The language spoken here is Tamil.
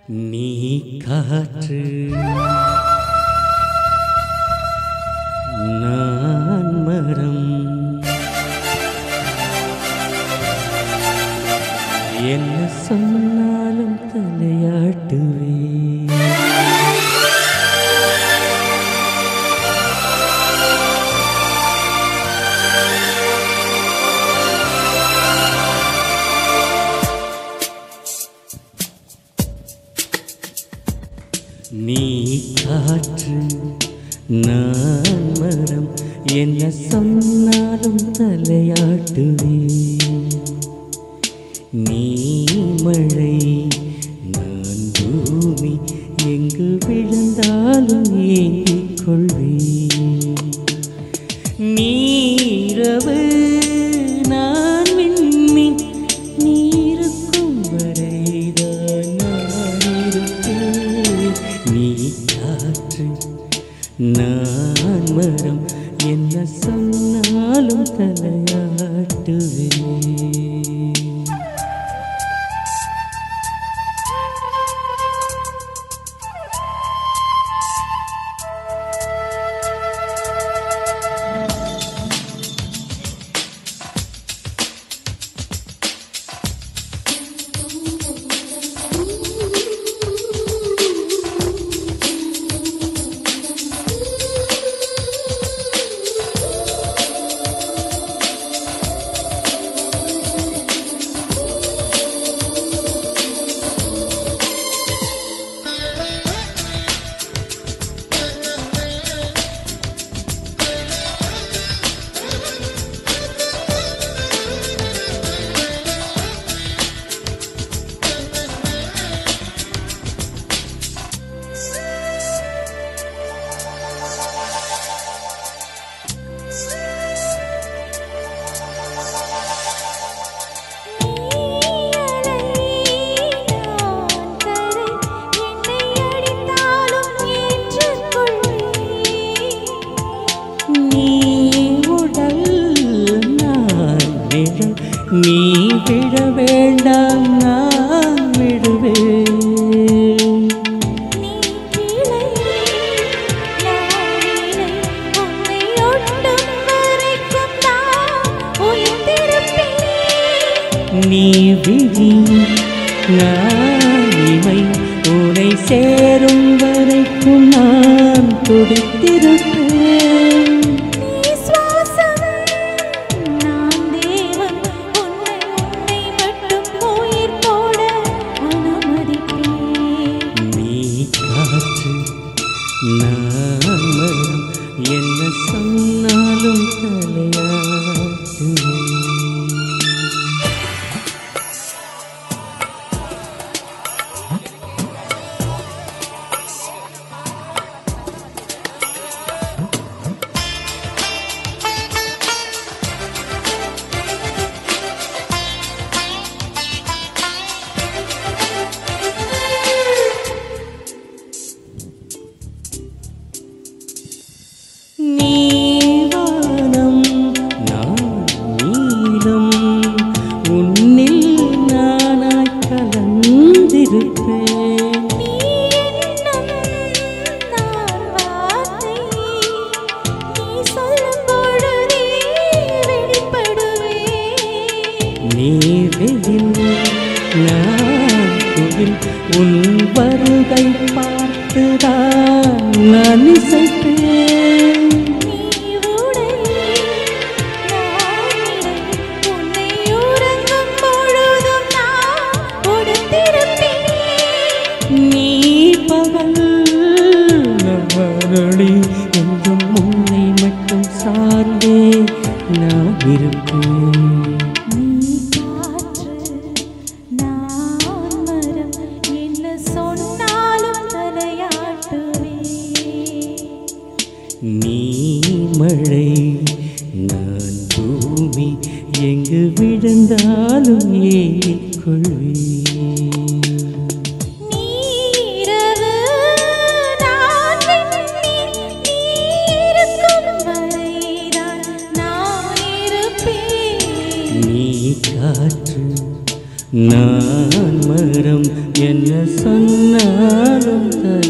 நீ காற்று நான் மரம் என்ன சொன்னாலும் தலையாட்டுவே நீ காற்று நான் மரம் என்ன சொன்னாலும் தலையாட்டுவே நீ மழை நான் பூமி எங்கு விழுந்தாலும் ஏங்கிக் கொள்வேன் நீரவு நான் விண்மீன் நீருக்கும் வரைதான் நான் இருப்பேன் நீ காற்று நான் மரம் என்ன சொன்னாலும் தலையாட்டுவேன் நீ உடல் நான் நிழல் நீ விட வேண்டாம் நான் விடுவேன் நீ விழி நான் இமை உனை சேரும் வரைக்கும் நான் துடித்திருப்பேன் நீ காற்று நான் மரம் என்ன சொன்னாலும் தலையாட்டுவேன் நீவானம் நான் நீலம் உன்னில் நானாய் கலந்திருப்பேன் நீ வெயில் நான் குயில் உன் வருகை பார்த்துதான் நான் இசைப்பேன் நீ பகல் நவரொளி என்றும் உன்னை மட்டும் சார்ந்தே நான் இருப்பேன் சொன்னாலும் தலையாட்டுவே நீ மழை நான் பூமி எங்கு விழுந்தாலும் ஏங்கிக் கொள்வேன் நீரவு நான் விண்மீன் நீ இருக்கும் வரைதான் நான் இருப்பேன் என்ன சொன்னாலும் தருவேன்